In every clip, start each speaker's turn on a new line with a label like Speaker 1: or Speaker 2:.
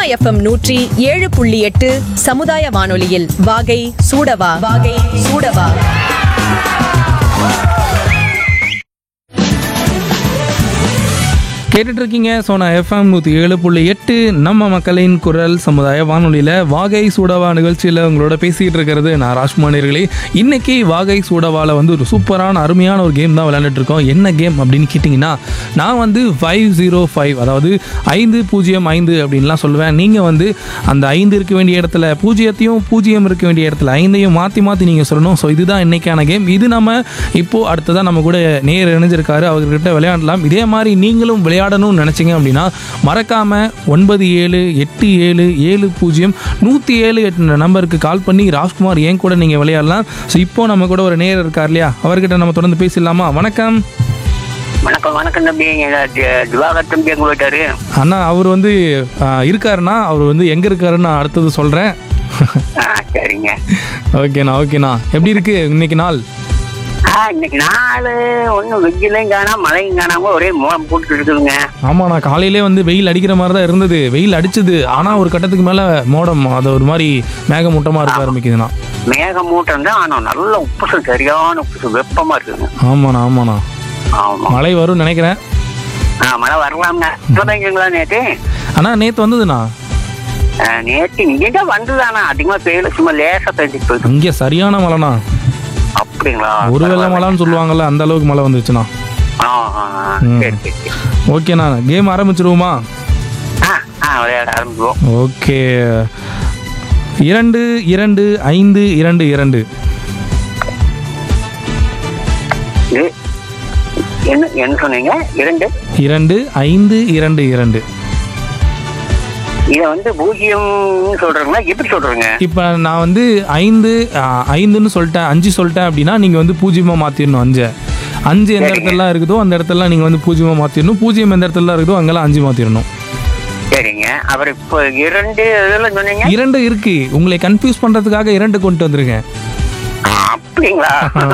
Speaker 1: FM நூற்றி ஏழு புள்ளி எட்டு சமுதாய வானொலியில் வாகை சூடவா வாகை சூடவா
Speaker 2: கேட்டுட்டு இருக்கீங்க சோனா எஃப்எம் நூற்றி ஏழு புள்ளி எட்டு நம்ம மக்களின் குரல் சமுதாய வானொலியில் வாகை சூடவா நிகழ்ச்சியில் உங்களோட பேசிகிட்டு இருக்கிறது நான் ராஜ்குமாரிகளே இன்னைக்கு வாகை சூடவாவில் வந்து ஒரு சூப்பரான அருமையான ஒரு கேம் தான் விளையாண்டுட்டு இருக்கோம் என்ன கேம் அப்படின்னு கேட்டிங்கன்னா நான் வந்து ஃபைவ் ஜீரோ ஃபைவ் அதாவது ஐந்து பூஜ்ஜியம் ஐந்து அப்படின்லாம் சொல்லுவேன் நீங்கள் வந்து அந்த ஐந்து இருக்க வேண்டிய இடத்துல பூஜ்ஜியத்தையும் பூஜ்ஜியம் இருக்க வேண்டிய இடத்துல ஐந்தையும் மாற்றி மாற்றி நீங்கள் சொல்லணும் ஸோ இதுதான் இன்னைக்கான கேம் இது நம்ம இப்போது அடுத்ததான் நம்ம கூட நேர் இணைஞ்சிருக்காரு அவர்கிட்ட விளையாடலாம் இதே மாதிரி நீங்களும் விளையாடணும்னு நினச்சிங்க அப்படின்னா மறக்காமல் ஒன்பது ஏழு எட்டு ஏழு ஏழு பூஜ்ஜியம் நூற்றி ஏழு எட்டு நம்பருக்கு கால் பண்ணி ராஜ்குமார் ஏன் கூட நீங்கள் விளையாடலாம் ஸோ இப்போ நம்ம கூட ஒரு நேர் இருக்கார் இல்லையா அவர்கிட்ட நம்ம தொடர்ந்து பேசிடலாமா வணக்கம்
Speaker 3: வணக்கம் வணக்கம் தம்பி எங்க தி- திவாகர் தம்பி எங்க போயிட்டாரு
Speaker 2: அண்ணா அவர் வந்து ஆ, இருக்காருண்ணா அவர் வந்து எங்கே இருக்காருன்னு நான் அடுத்தது சொல்கிறேன்
Speaker 3: ஆ சரிங்க
Speaker 2: ஓகேண்ணா ஓகேண்ணா எப்படி இருக்கு இன்னைக்கு நாள்
Speaker 3: ஆ இன்னைக்கு நாலு ஒன்றும் வெயிலையும் காணாம மழையும் காணாம ஒரே மோளம் போட்டு இருக்குதுங்க
Speaker 2: ஆமாண்ணா காலையிலே வந்து வெயில் அடிக்கிற மாதிரி தான் இருந்தது வெயில் அடிச்சது ஆனால் ஒரு கட்டத்துக்கு மேலே மோடம் அது ஒரு மாதிரி மேகமூட்டமாக இருக்க ஆரம்பிக்குதுண்ணா
Speaker 3: மேகமூட்டம் தான் ஆனால் நல்ல உப்புசு சரியான உப்புசு வெப்பமா இருக்குதுங்க
Speaker 2: ஆமாண்ணா ஆமாண்ணா
Speaker 3: ஆமா
Speaker 2: மழை வரும்னு நினைக்கிறேன்
Speaker 3: ஆ மழை வரலாம்ங்க இப்போதாங்களா நேற்று
Speaker 2: அண்ணா நேற்று வந்ததுண்ணா
Speaker 3: ஆ, நேற்று இங்கே தான் வந்ததானா அதிகமா பெய்யல சும்மா லேசா பெஞ்சிட்டு போயிட்டு
Speaker 2: இங்கே சரியான மழைண்ணா
Speaker 3: அப்படிங்களா
Speaker 2: ஒரு வெள்ள மழைன்னு சொல்லுவாங்கல்ல அந்த அளவுக்கு மழை வந்துச்சுண்ணா
Speaker 3: ஆ ஆ, ஆ.
Speaker 2: ம்.
Speaker 3: சரி சரி சரி
Speaker 2: ஓகேண்ணா கேம் ஆரம்பிச்சிருவோமா
Speaker 3: ஆ ஆ விளையாட ஆரம்பிக்குவோம்
Speaker 2: ஓகே இரண்டு இரண்டு ஐந்து இரண்டு இரண்டு
Speaker 3: இது என்ன என்ன சொன்னீங்க இரண்டு
Speaker 2: இரண்டு ஐந்து இரண்டு இரண்டு
Speaker 3: இத வந்து பூஜ்ஜியம் சொல்றீங்களா எப்படி சொல்றீங்க
Speaker 2: இப்போ நான் வந்து ஐந்து ஆ, ஐந்துன்னு சொல்லிட்டேன் அஞ்சு சொல்லிட்டேன் அப்படின்னா நீங்கள் வந்து பூஜ்ஜியமாக மாற்றிடணும் அஞ்சை அஞ்சு எந்த இடத்துலலாம் இருக்குதோ அந்த இடத்துலலாம் நீங்கள் வந்து பூஜ்ஜியமாக மாற்றிடணும் பூஜ்ஜியம் எந்த இடத்துலலாம் இருக்குதோ அங்கெல்லாம் அஞ்சு மாற்றிடணும்
Speaker 3: சரிங்க அப்புறம் இப்போ இரண்டு இதெல்லாம் சொன்னீங்க
Speaker 2: இரண்டு இருக்கு உங்களை கன்ஃபியூஸ் பண்ணுறதுக்காக இரண்டு கொண்டு வந்திருக்கேன்
Speaker 3: ஆ, அப்படிங்களா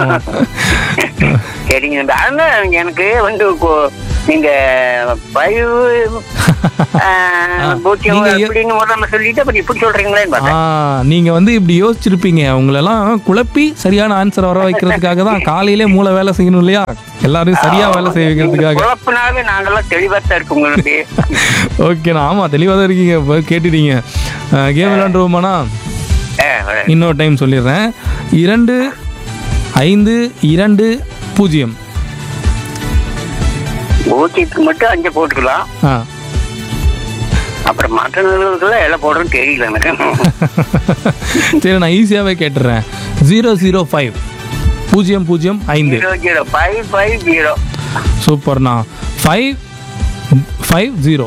Speaker 3: சரிங்க இந்த அதான் எனக்கு வந்து கொ- நீங்க ஃபைவ் பூஜ்ஜியம்
Speaker 2: நீங்க எ-
Speaker 3: அப்படின்னு முதல்ல சொல்லிட்டு அப்புறம் இப்படி சொல்றீங்களேன்னு
Speaker 2: ஆ
Speaker 3: பார்த்தேன்
Speaker 2: நீங்கள் வந்து இப்படி யோசிச்சிருப்பீங்க உங்களெல்லாம் குழப்பி சரியான ஆன்சர் வர வைக்கிறதுக்காக தான் காலையிலே மூளை வேலை செய்யணும் இல்லையா எல்லாரும் சரியாக வேலை செய்ய வைக்கிறதுக்காக
Speaker 3: குழப்பினாவே நாங்கெல்லாம் தெளிவா தான் இருக்கு உங்களுக்கு
Speaker 2: ஓகேண்ணா ஆமாம் தெளிவாக தான் இருக்கீங்க இப்போ கேட்டுட்டீங்க கேம் விளாண்டுருவோமாண்ணா
Speaker 3: ஆ, வரேன்.
Speaker 2: இன்னொரு டைம் சொல்லிடுறேன் இரண்டு ஐந்து இரண்டு பூஜ்ஜியம்
Speaker 3: பூஜ்ஜியத்துக்கு மட்டும் அஞ்சு போட்டுக்கலாம்
Speaker 2: ஆ
Speaker 3: அப்புறம் மற்ற நிறுவனத்துல எல்லாம் போடுறேன்னு தெரியல எனக்கு
Speaker 2: சரி நான் ஈஸியாகவே கேட்டுடுறேன் ஜீரோ ஜீரோ ஃபைவ் பூஜ்ஜியம் பூஜ்ஜியம் ஐந்து
Speaker 3: zero zero five five zero
Speaker 2: சூப்பர்ண்ணா five five zero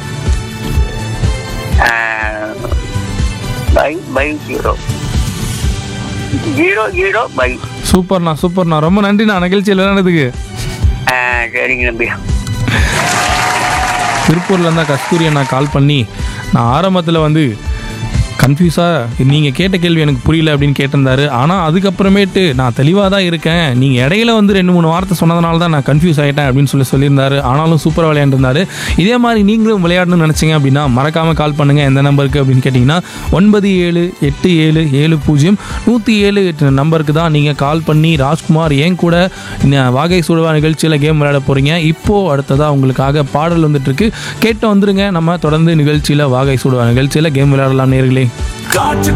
Speaker 3: five five zero zero zero five
Speaker 2: சூப்பர்ண்ணா சூப்பர்ண்ணா ரொம்ப நன்றிண்ணா நிகழ்ச்சியில் விளையாடுறதுக்கு
Speaker 3: சரிங்க தம்பி
Speaker 2: திருப்பூர்ல இருந்தா கஸ்தூரி அண்ணா கால் பண்ணி நான் ஆரம்பத்தில் வந்து கன்ஃபியூஸாக நீங்கள் கேட்ட கேள்வி எனக்கு புரியல அப்படின்னு கேட்டிருந்தாரு ஆனால் அதுக்கப்புறமேட்டு நான் தெளிவாக தான் இருக்கேன் நீங்கள் இடையில வந்து ரெண்டு மூணு வார்த்தை சொன்னதுனால தான் நான் கன்ஃபியூஸ் ஆகிட்டேன் அப்படின்னு சொல்லி சொல்லியிருந்தாரு ஆனாலும் சூப்பராக விளையாண்டுருந்தாரு இதே மாதிரி நீங்களும் விளையாடணும்னு நினச்சிங்க அப்படின்னா மறக்காமல் கால் பண்ணுங்கள் எந்த நம்பருக்கு அப்படின்னு கேட்டிங்கன்னா ஒன்பது ஏழு எட்டு ஏழு ஏழு பூஜ்ஜியம் நூற்றி ஏழு எட்டு நம்பருக்கு தான் நீங்கள் கால் பண்ணி ராஜ்குமார் ஏன் கூட இந்த வாகை சுடுவா நிகழ்ச்சியில் கேம் விளையாட போகிறீங்க இப்போது அடுத்ததாக உங்களுக்காக பாடல் வந்துட்டுருக்கு கேட்டு வந்துருங்க நம்ம தொடர்ந்து நிகழ்ச்சியில் வாகை சுடுவா நிகழ்ச்சியில் கேம் விளையாடலாம் நேர்களே